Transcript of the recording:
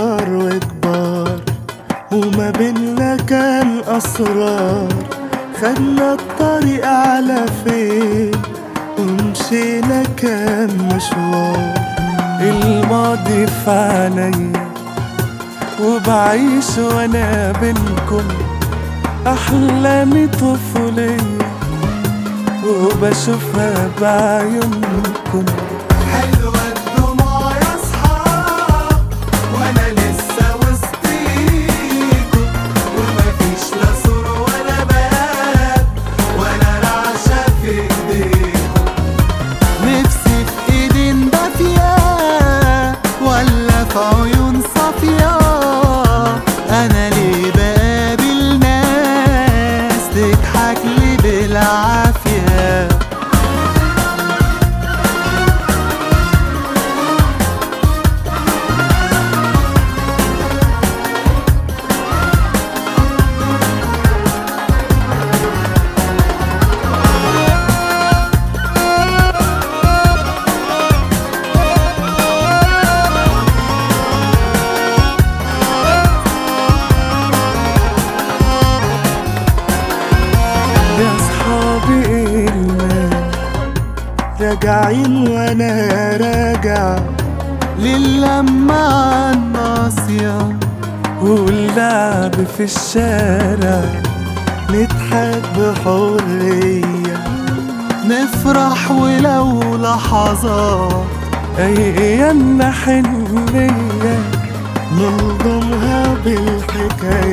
صغار وكبار وما بينا كان أسرار خدنا الطريق على فين ومشينا كان مشوار الماضي في عينيا وبعيش وانا بينكم احلامي طفوليه وبشوفها بعيونكم حلوة الدموع يا صحاب وانا لسه وسطيكم ومفيش لا سور ولا باب ولا رعشة في ايديكم نفسي في ايدين دافية ولا في عيون صافية انا ليه بقابل ناس تضحك لي بالعافية يا صحابي إلنا راجعين وانا راجع للمة عالناصية واللعب في الشارع نضحك بحرية نفرح ولو لحظات أيامنا حنية نلضمها بالحكاية